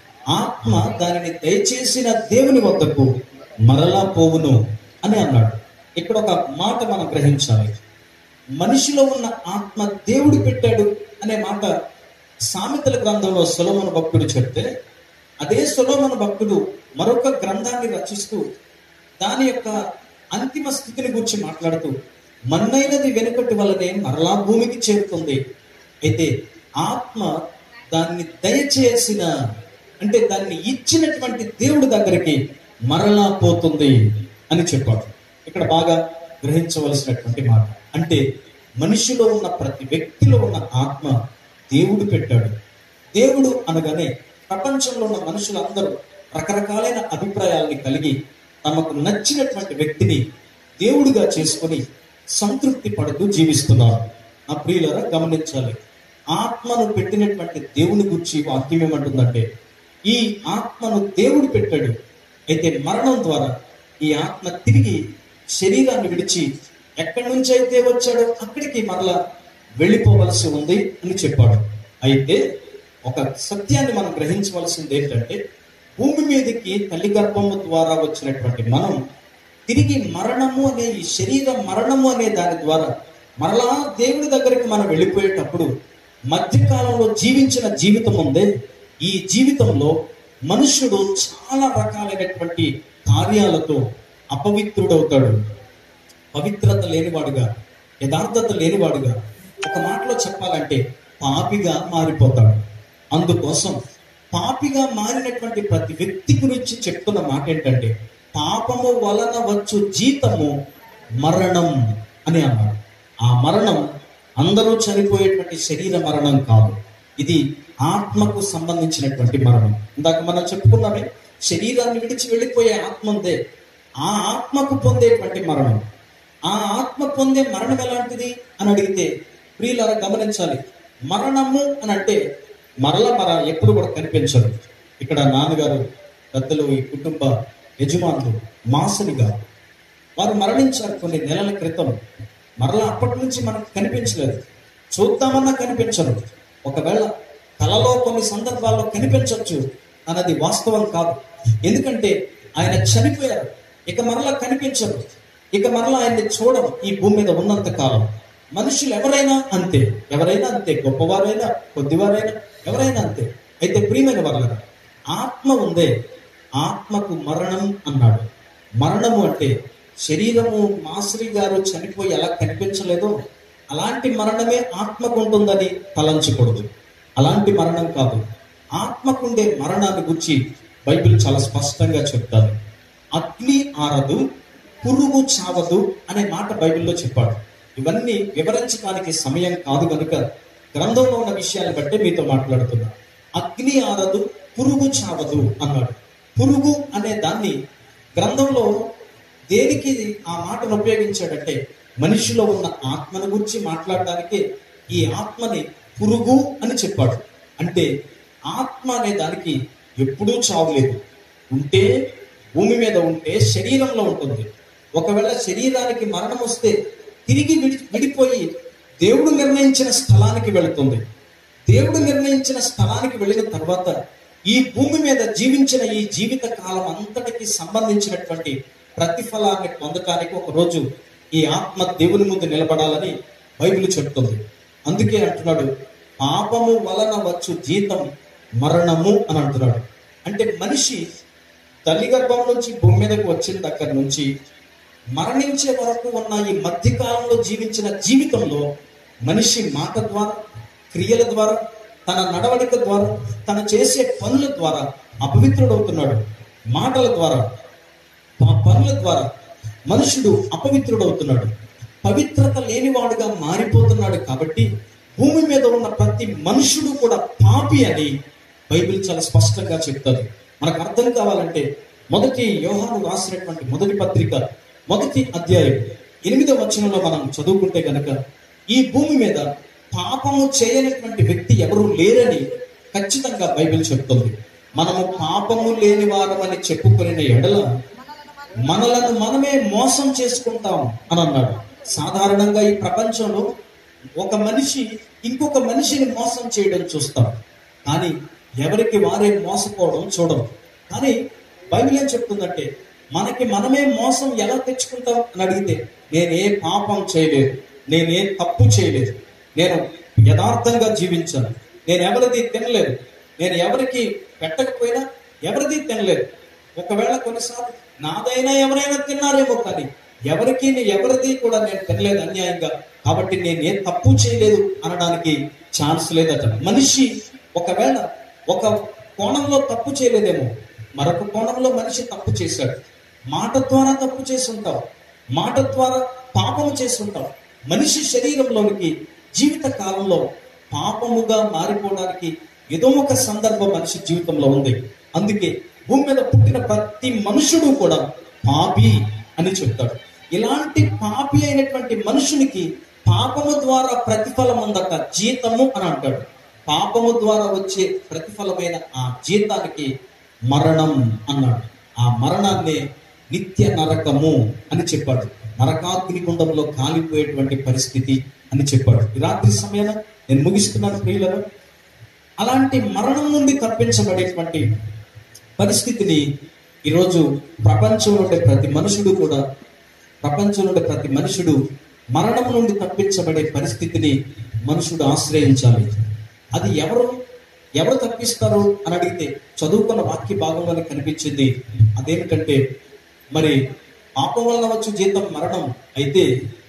ఆత్మ దానిని దయచేసిన దేవుని వద్దకు మరలా పోవును అని అన్నాడు ఇక్కడ ఒక మాట మనం గ్రహించాలి మనిషిలో ఉన్న ఆత్మ దేవుడు పెట్టాడు అనే మాట సామెతల గ్రంథంలో సొలమన భక్తుడు చెప్తే అదే సొలమన భక్తుడు మరొక గ్రంథాన్ని రచిస్తూ దాని యొక్క అంతిమ స్థితిని గురించి మాట్లాడుతూ మన్నైనది వెనుకటి వల్లనే మరలా భూమికి చేరుతుంది అయితే ఆత్మ దాన్ని దయచేసిన అంటే దాన్ని ఇచ్చినటువంటి దేవుడి దగ్గరికి మరలా పోతుంది అని చెప్పాడు ఇక్కడ బాగా గ్రహించవలసినటువంటి మాట అంటే మనిషిలో ఉన్న ప్రతి వ్యక్తిలో ఉన్న ఆత్మ దేవుడు పెట్టాడు దేవుడు అనగానే ప్రపంచంలో ఉన్న మనుషులందరూ రకరకాలైన అభిప్రాయాల్ని కలిగి తమకు నచ్చినటువంటి వ్యక్తిని దేవుడిగా చేసుకొని సంతృప్తి పడుతూ జీవిస్తున్నారు ఆ ప్రియులరా గమనించాలి ఆత్మను పెట్టినటువంటి దేవుని గురించి వాక్యం ఏమంటుందంటే ఈ ఆత్మను దేవుడు పెట్టాడు అయితే మరణం ద్వారా ఈ ఆత్మ తిరిగి శరీరాన్ని విడిచి ఎక్కడి నుంచి అయితే వచ్చాడో అక్కడికి మరలా వెళ్ళిపోవలసి ఉంది అని చెప్పాడు అయితే ఒక సత్యాన్ని మనం గ్రహించవలసింది ఏంటంటే భూమి మీదకి తల్లి గర్భము ద్వారా వచ్చినటువంటి మనం తిరిగి మరణము అనే ఈ శరీర మరణము అనే దాని ద్వారా మరలా దేవుడి దగ్గరికి మనం వెళ్ళిపోయేటప్పుడు మధ్యకాలంలో జీవించిన జీవితం ఉందే ఈ జీవితంలో మనుషుడు చాలా రకాలైనటువంటి కార్యాలతో అపవిత్రుడవుతాడు పవిత్రత లేనివాడుగా యథార్థత లేనివాడుగా ఒక మాటలో చెప్పాలంటే పాపిగా మారిపోతాడు అందుకోసం పాపిగా మారినటువంటి ప్రతి వ్యక్తి గురించి చెప్తున్న మాట ఏంటంటే పాపము వలన వచ్చు జీతము మరణం అని అన్నాడు ఆ మరణం అందరూ చనిపోయేటువంటి శరీర మరణం కాదు ఇది ఆత్మకు సంబంధించినటువంటి మరణం ఇందాక మనం చెప్పుకున్నామే శరీరాన్ని విడిచి వెళ్ళిపోయే ఆత్మ ఉందే ఆ ఆత్మకు పొందేటువంటి మరణం ఆ ఆత్మ పొందే మరణం ఎలాంటిది అని అడిగితే ప్రియులారా గమనించాలి మరణము అని అంటే మరల మర ఎప్పుడు కూడా కనిపించదు ఇక్కడ నాన్నగారు పెద్దలు ఈ కుటుంబ యజమానులు మాసని గారు వారు మరణించారు కొన్ని నెలల క్రితం మరలా అప్పటి నుంచి మనకు కనిపించలేదు చూద్దామన్నా కనిపించరు ఒకవేళ కలలో కొన్ని సందర్భాల్లో కనిపించవచ్చు అన్నది వాస్తవం కాదు ఎందుకంటే ఆయన చనిపోయారు ఇక మరలా కనిపించరు ఇక మరలా ఆయన్ని చూడం ఈ భూమి మీద ఉన్నంత కాలం మనుషులు ఎవరైనా అంతే ఎవరైనా అంతే గొప్పవారైనా కొద్దివారైనా ఎవరైనా అంతే అయితే ప్రియమైన వాళ్ళ ఆత్మ ఉందే ఆత్మకు మరణం అన్నాడు మరణము అంటే శరీరము మాస్రి గారు చనిపోయి ఎలా కనిపించలేదో అలాంటి మరణమే ఆత్మకు ఉంటుందని తలంచకూడదు అలాంటి మరణం కాదు ఆత్మకుండే మరణాన్ని గురించి బైబిల్ చాలా స్పష్టంగా చెప్తారు అగ్ని ఆరదు పురుగు చావదు అనే మాట బైబిల్లో చెప్పాడు ఇవన్నీ వివరించడానికి సమయం కాదు కనుక గ్రంథంలో ఉన్న విషయాన్ని బట్టి మీతో మాట్లాడుతున్నా అగ్ని ఆరదు పురుగు చావదు అన్నాడు పురుగు అనే దాన్ని గ్రంథంలో దేనికి ఆ మాటను ఉపయోగించాడంటే మనిషిలో ఉన్న ఆత్మను గురించి మాట్లాడడానికి ఈ ఆత్మని పురుగు అని చెప్పాడు అంటే ఆత్మ అనే దానికి ఎప్పుడూ చావులేదు ఉంటే భూమి మీద ఉంటే శరీరంలో ఉంటుంది ఒకవేళ శరీరానికి మరణం వస్తే తిరిగి విడి విడిపోయి దేవుడు నిర్ణయించిన స్థలానికి వెళుతుంది దేవుడు నిర్ణయించిన స్థలానికి వెళ్ళిన తర్వాత ఈ భూమి మీద జీవించిన ఈ జీవిత కాలం అంతటికి సంబంధించినటువంటి ప్రతిఫలాన్ని పొందటానికి ఒక రోజు ఈ ఆత్మ దేవుని ముందు నిలబడాలని బైబిల్ చెప్తుంది అందుకే అంటున్నాడు పాపము వలన వచ్చు జీతం మరణము అని అంటున్నాడు అంటే మనిషి తల్లి గర్భం నుంచి భూమి మీదకి వచ్చిన దగ్గర నుంచి మరణించే వరకు ఉన్న ఈ మధ్యకాలంలో జీవించిన జీవితంలో మనిషి మాట ద్వారా క్రియల ద్వారా తన నడవడిక ద్వారా తను చేసే పనుల ద్వారా అపవిత్రుడవుతున్నాడు మాటల ద్వారా ఆ పనుల ద్వారా మనుషుడు అపవిత్రుడవుతున్నాడు పవిత్రత లేనివాడుగా మారిపోతున్నాడు కాబట్టి భూమి మీద ఉన్న ప్రతి మనుషుడు కూడా పాపి అని బైబిల్ చాలా స్పష్టంగా చెప్తుంది మనకు అర్థం కావాలంటే మొదటి యోహాను రాసినటువంటి మొదటి పత్రిక మొదటి అధ్యాయం ఎనిమిదవ వచనంలో మనం చదువుకుంటే గనక ఈ భూమి మీద పాపము చేయనటువంటి వ్యక్తి ఎవరు లేరని ఖచ్చితంగా బైబిల్ చెప్తుంది మనము పాపము లేని వారమని చెప్పుకునే ఎడల మనలను మనమే మోసం చేసుకుంటాం అని అన్నాడు సాధారణంగా ఈ ప్రపంచంలో ఒక మనిషి ఇంకొక మనిషిని మోసం చేయడం చూస్తాం కానీ ఎవరికి వారే మోసపోవడం చూడం కానీ బైబిల్ ఏం చెప్తుందంటే మనకి మనమే మోసం ఎలా తెచ్చుకుంటాం అని అడిగితే నేనే పాపం చేయలేదు నేనే తప్పు చేయలేదు నేను యథార్థంగా జీవించాను నేను ఎవరిది తినలేదు నేను ఎవరికి పెట్టకపోయినా ఎవరిది తినలేదు ఒకవేళ కొన్నిసార్లు నాదైనా ఎవరైనా తిన్నారేమో కానీ ఎవరికి ఎవరిది కూడా నేను తినలేదు అన్యాయంగా కాబట్టి నేను ఏ తప్పు చేయలేదు అనడానికి ఛాన్స్ లేదట మనిషి ఒకవేళ ఒక కోణంలో తప్పు చేయలేదేమో మరొక కోణంలో మనిషి తప్పు చేశాడు మాట ద్వారా తప్పు చేసి ఉంటావు మాట ద్వారా పాపము చేసి ఉంటావు మనిషి శరీరంలోనికి జీవిత కాలంలో పాపముగా మారిపోవడానికి ఏదో ఒక సందర్భం మనిషి జీవితంలో ఉంది అందుకే భూమి మీద పుట్టిన ప్రతి మనుషుడు కూడా పాపి అని చెప్తాడు ఇలాంటి పాపి అయినటువంటి మనుషునికి పాపము ద్వారా ప్రతిఫలం ఉందట జీతము అని అంటాడు పాపము ద్వారా వచ్చే ప్రతిఫలమైన ఆ జీతానికి మరణం అన్నాడు ఆ మరణాన్నే నిత్య నరకము అని చెప్పాడు నరకాగ్ని గుండంలో కాలిపోయేటువంటి పరిస్థితి అని చెప్పాడు ఈ రాత్రి సమయాన నేను ముగిస్తున్నాను ప్రియులను అలాంటి మరణం నుండి తప్పించబడేటువంటి పరిస్థితిని ఈరోజు ప్రపంచంలో ఉండే ప్రతి మనుషుడు కూడా ప్రపంచంలో ఉండే ప్రతి మనుషుడు మరణం నుండి తప్పించబడే పరిస్థితిని మనుషుడు ఆశ్రయించాలి అది ఎవరు ఎవరు తప్పిస్తారు అని అడిగితే చదువుకున్న వాక్య భాగంలోనే కనిపించింది అదేమిటంటే మరి పాపం వలన వచ్చు జీతం మరణం అయితే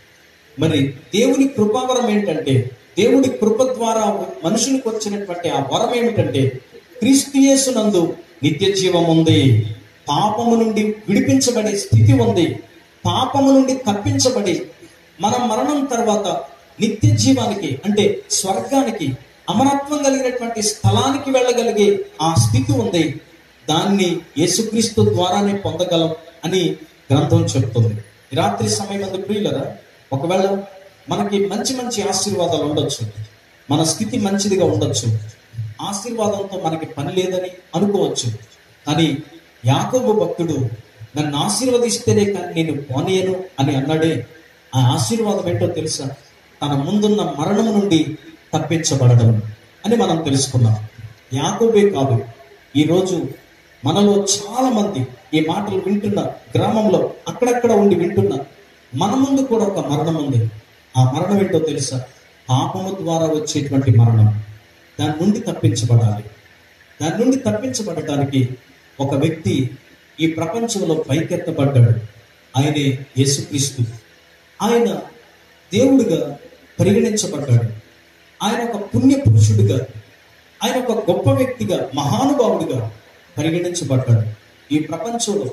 మరి దేవుని కృపావరం ఏంటంటే దేవుడి కృప ద్వారా మనుషులకు వచ్చినటువంటి ఆ వరం ఏమిటంటే క్రీస్తు యేసునందు నిత్య జీవం ఉంది పాపము నుండి విడిపించబడే స్థితి ఉంది పాపము నుండి తప్పించబడి మన మరణం తర్వాత నిత్య జీవానికి అంటే స్వర్గానికి అమరత్వం కలిగినటువంటి స్థలానికి వెళ్ళగలిగే ఆ స్థితి ఉంది దాన్ని యేసుక్రీస్తు ద్వారానే పొందగలం అని గ్రంథం చెప్తుంది ఈ రాత్రి సమయం అందు ప్రియులరా ఒకవేళ మనకి మంచి మంచి ఆశీర్వాదాలు ఉండొచ్చు మన స్థితి మంచిదిగా ఉండొచ్చు ఆశీర్వాదంతో మనకి పని లేదని అనుకోవచ్చు కానీ యాకోబు భక్తుడు నన్ను ఆశీర్వదిస్తేనే కానీ నేను పోనీయను అని అన్నాడే ఆ ఆశీర్వాదం ఏంటో తెలుసా తన ముందున్న మరణం నుండి తప్పించబడడం అని మనం తెలుసుకున్నాం యాకోబే కాదు ఈరోజు మనలో చాలా మంది ఈ మాటలు వింటున్న గ్రామంలో అక్కడక్కడ ఉండి వింటున్న మన ముందు కూడా ఒక మరణం ఉంది ఆ మరణం ఏంటో తెలుసా పాపము ద్వారా వచ్చేటువంటి మరణం దాని నుండి తప్పించబడాలి దాని నుండి తప్పించబడటానికి ఒక వ్యక్తి ఈ ప్రపంచంలో పైకెత్తబడ్డాడు ఆయనే యేసుక్రీస్తు ఆయన దేవుడిగా పరిగణించబడ్డాడు ఆయన ఒక పుణ్య పురుషుడిగా ఆయన ఒక గొప్ప వ్యక్తిగా మహానుభావుడిగా పరిగణించబడ్డాడు ఈ ప్రపంచంలో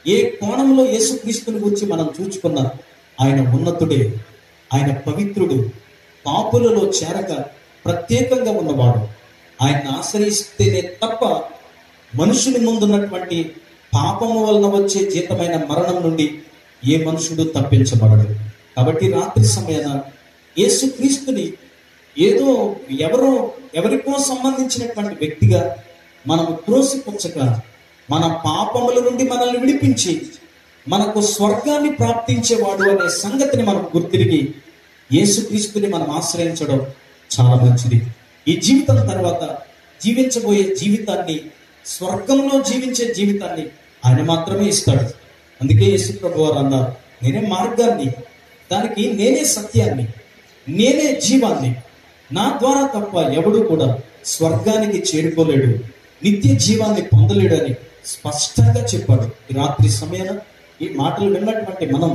ఏ కోణంలో యేసుక్రీస్తుని గురించి మనం చూచుకున్నా ఆయన ఉన్నతుడే ఆయన పవిత్రుడు పాపులలో చేరక ప్రత్యేకంగా ఉన్నవాడు ఆయన ఆశ్రయిస్తేనే తప్ప మనుషుని ముందున్నటువంటి పాపము వలన వచ్చే జీతమైన మరణం నుండి ఏ మనుషుడు తప్పించబడడు కాబట్టి రాత్రి సమయాన యేసుక్రీస్తుని ఏదో ఎవరో ఎవరికో సంబంధించినటువంటి వ్యక్తిగా మనము త్రోసిపుచ్చక మన పాపముల నుండి మనల్ని విడిపించి మనకు స్వర్గాన్ని ప్రాప్తించేవాడు అనే సంగతిని మనం గుర్తిరిగి యేసుక్రీస్తుని మనం ఆశ్రయించడం చాలా మంచిది ఈ జీవితం తర్వాత జీవించబోయే జీవితాన్ని స్వర్గంలో జీవించే జీవితాన్ని ఆయన మాత్రమే ఇస్తాడు అందుకే యేసు ప్రభు వారు అన్నారు నేనే మార్గాన్ని దానికి నేనే సత్యాన్ని నేనే జీవాన్ని నా ద్వారా తప్ప ఎవడు కూడా స్వర్గానికి చేరుకోలేడు నిత్య జీవాన్ని పొందలేడని స్పష్టంగా చెప్పాడు ఈ రాత్రి సమయాన ఈ మాటలు విన్నటువంటి మనం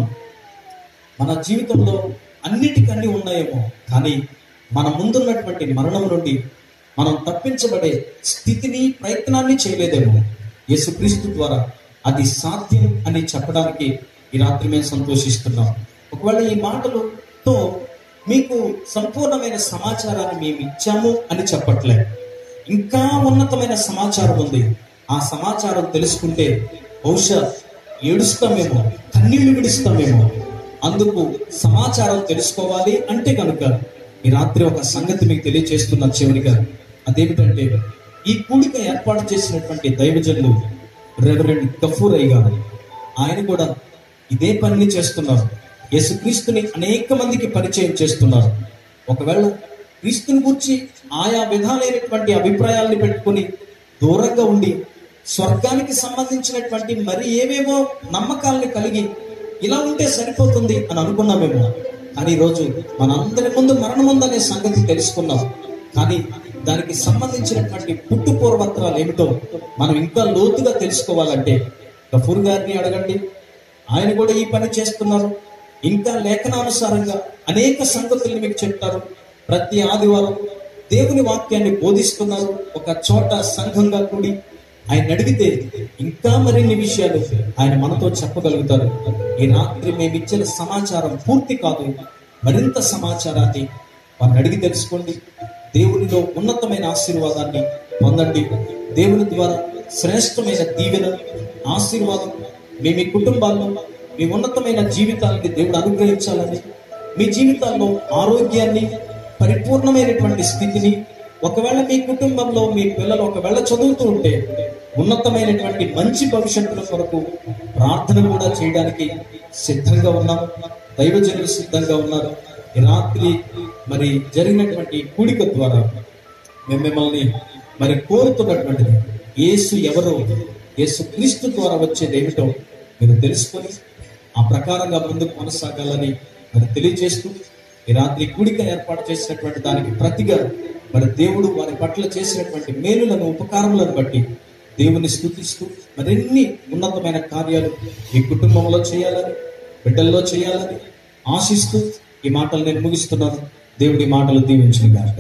మన జీవితంలో అన్నిటికన్నీ ఉన్నాయేమో కానీ మన ముందున్నటువంటి మరణం నుండి మనం తప్పించబడే స్థితిని ప్రయత్నాన్ని చేయలేదేమో యేసుక్రీస్తు ద్వారా అది సాధ్యం అని చెప్పడానికి ఈ రాత్రి మేము సంతోషిస్తున్నాం ఒకవేళ ఈ మాటలతో మీకు సంపూర్ణమైన సమాచారాన్ని మేము ఇచ్చాము అని చెప్పట్లే ఇంకా ఉన్నతమైన సమాచారం ఉంది ఆ సమాచారం తెలుసుకుంటే బహుశా ఏడుస్తామేమో కన్నీళ్లు విడుస్తామేమో అందుకు సమాచారం తెలుసుకోవాలి అంటే కనుక ఈ రాత్రి ఒక సంగతి మీకు తెలియజేస్తున్న చివరిగా అదేమిటంటే ఈ కూడిక ఏర్పాటు చేసినటువంటి దైవజనులు రెవరెండ్ కఫూర్ అయ్య గారు ఆయన కూడా ఇదే పనిని చేస్తున్నారు యేసుక్రీస్తుని అనేక మందికి పరిచయం చేస్తున్నారు ఒకవేళ క్రీస్తుని గురించి ఆయా విధాలైనటువంటి అభిప్రాయాల్ని పెట్టుకొని దూరంగా ఉండి స్వర్గానికి సంబంధించినటువంటి మరి ఏవేవో నమ్మకాలని కలిగి ఇలా ఉంటే సరిపోతుంది అని అనుకున్నామేమో కానీ ఈరోజు మనందరి ముందు మరణం ఉందనే సంగతి తెలుసుకున్నాం కానీ దానికి సంబంధించినటువంటి పుట్టు పూర్వత్రాలు ఏమిటో మనం ఇంకా లోతుగా తెలుసుకోవాలంటే గఫూర్ గారిని అడగండి ఆయన కూడా ఈ పని చేస్తున్నారు ఇంకా లేఖనానుసారంగా అనేక సంగతుల్ని మీకు చెప్తారు ప్రతి ఆదివారం దేవుని వాక్యాన్ని బోధిస్తున్నారు ఒక చోట సంఘంగా కూడి ఆయన అడిగితే ఇంకా మరిన్ని విషయాలు ఆయన మనతో చెప్పగలుగుతారు ఈ రాత్రి మేము ఇచ్చిన సమాచారం పూర్తి కాదు మరింత సమాచారాన్ని వారిని అడిగి తెలుసుకోండి దేవునిలో ఉన్నతమైన ఆశీర్వాదాన్ని పొందండి దేవుని ద్వారా శ్రేష్టమైన దీవెన ఆశీర్వాదం మీ మీ కుటుంబాల్లో మీ ఉన్నతమైన జీవితాలని దేవుడు అనుగ్రహించాలని మీ జీవితాల్లో ఆరోగ్యాన్ని పరిపూర్ణమైనటువంటి స్థితిని ఒకవేళ మీ కుటుంబంలో మీ పిల్లలు ఒకవేళ చదువుతూ ఉంటే ఉన్నతమైనటువంటి మంచి భవిష్యత్తుల కొరకు ప్రార్థన కూడా చేయడానికి సిద్ధంగా ఉన్నాం దైవజనులు సిద్ధంగా ఉన్నారు ఈ రాత్రి మరి జరిగినటువంటి కూడిక ద్వారా మేము మిమ్మల్ని మరి కోరుతున్నటువంటిది యేసు ఎవరో యేసు క్రీస్తు ద్వారా వచ్చేది ఏమిటో మీరు తెలుసుకొని ఆ ప్రకారంగా ముందుకు కొనసాగాలని మరి తెలియజేస్తూ ఈ రాత్రి కూడిక ఏర్పాటు చేసినటువంటి దానికి ప్రతిగా మరి దేవుడు వారి పట్ల చేసినటువంటి మేలులను ఉపకారములను బట్టి దేవుని స్థుతిస్తూ మరిన్ని ఉన్నతమైన కార్యాలు ఈ కుటుంబంలో చేయాలని బిడ్డల్లో చేయాలని ఆశిస్తూ ఈ మాటలు నేను ముగిస్తున్నాను దేవుడి మాటలు దీవించిన గాక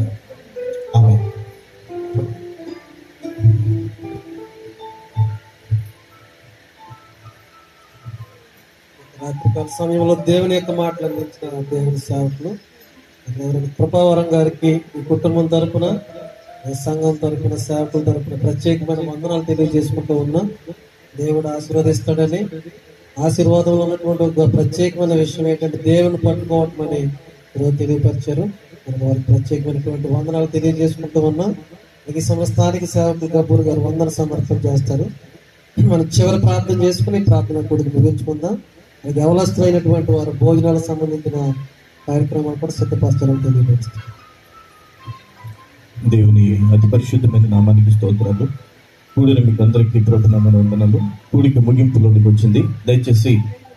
ఆమె రాత్రికాల సమయంలో దేవుని యొక్క మాటలు అందించిన దేవుని సేవకులు దేవుని కృపావరం గారికి ఈ కుటుంబం తరపున ఈ సంఘం తరపున సేవకుల తరపున ప్రత్యేకమైన వందనాలు తెలియజేసుకుంటూ ఉన్నాం దేవుడు ఆశీర్వదిస్తాడని ఆశీర్వాదంలో ఉన్నటువంటి ఒక ప్రత్యేకమైన విషయం ఏంటంటే దేవుని పట్టుకోవటం అని ఈరోజు తెలియపరిచారు మరి వారికి ప్రత్యేకమైనటువంటి వందనాలు తెలియజేసుకుంటూ ఉన్నాం ఈ సంస్థానికి సేవకులు గబ్బూర్ గారు వందన సమర్పణ చేస్తారు మనం చివరి ప్రార్థన చేసుకుని ప్రార్థన కూడికి ముగించుకుందాం మరి గవలస్తులైనటువంటి వారు భోజనాలకు సంబంధించిన కార్యక్రమాలు కూడా సిద్ధపరచాలని తెలియపరుస్తారు దేవుని అతి పరిశుద్ధమైన నామానికి స్తోత్రాలు కూడిన మీకు అందరికీ ప్రభునామన వందనాలు కూడిక ముగింపులోనికి వచ్చింది దయచేసి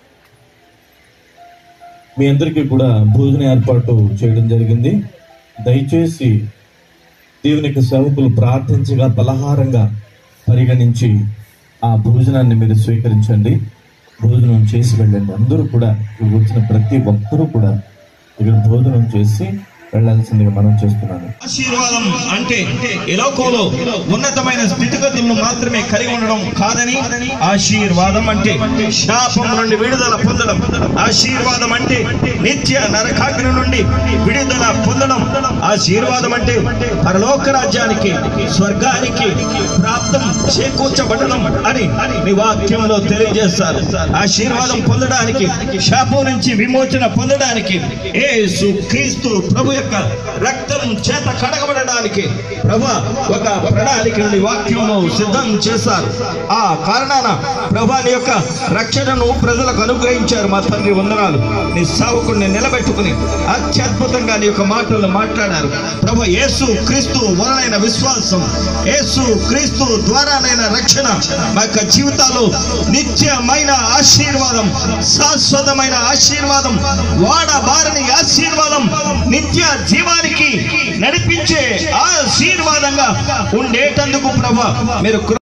మీ అందరికీ కూడా భోజన ఏర్పాటు చేయడం జరిగింది దయచేసి దేవుని యొక్క సేవకులు ప్రార్థించగా పలహారంగా పరిగణించి ఆ భోజనాన్ని మీరు స్వీకరించండి భోజనం చేసి వెళ్ళండి అందరూ కూడా ఇక్కడ వచ్చిన ప్రతి ఒక్కరూ కూడా ఇక్కడ భోజనం చేసి వెళ్ళాల్సిందిగా మనం చేస్తున్నాను ఆశీర్వాదం అంటే ఈ లోకంలో ఉన్నతమైన స్థితిగతులను మాత్రమే కలిగి ఉండడం కాదని ఆశీర్వాదం అంటే శాపం నుండి విడుదల పొందడం ఆశీర్వాదం అంటే నిత్య నరకాగ్ని నుండి విడుదల పొందడం ఆశీర్వాదం అంటే పరలోక రాజ్యానికి స్వర్గానికి ప్రాప్తం చేకూర్చబడడం అని నీ వాక్యంలో తెలియజేస్తారు ఆశీర్వాదం పొందడానికి శాపం నుంచి విమోచన పొందడానికి యేసు క్రీస్తు ప్రభు యొక్క రక్తం చేత కడగబడడానికి ప్రభు ఒక ప్రణాళికని వాక్యంలో సిద్ధం చేశారు ఆ కారణాన ప్రభాని యొక్క రక్షణను ప్రజలకు అనుగ్రహించారు మా తండ్రి వందనాలు నీ సావుకుని నిలబెట్టుకుని అత్యద్భుతంగా నీ యొక్క మాటలను మాట్లాడారు ప్రభు యేసు క్రీస్తు వలనైన విశ్వాసం యేసు క్రీస్తు ద్వారానైన రక్షణ మా యొక్క జీవితాల్లో నిత్యమైన ఆశీర్వాదం శాశ్వతమైన ఆశీర్వాదం వాడబారని ఆశీర్వాదం నిత్య జీవానికి నడిపించే ఆశీర్వాదంగా ఉండేటందుకు ప్రభా మీరు కృ-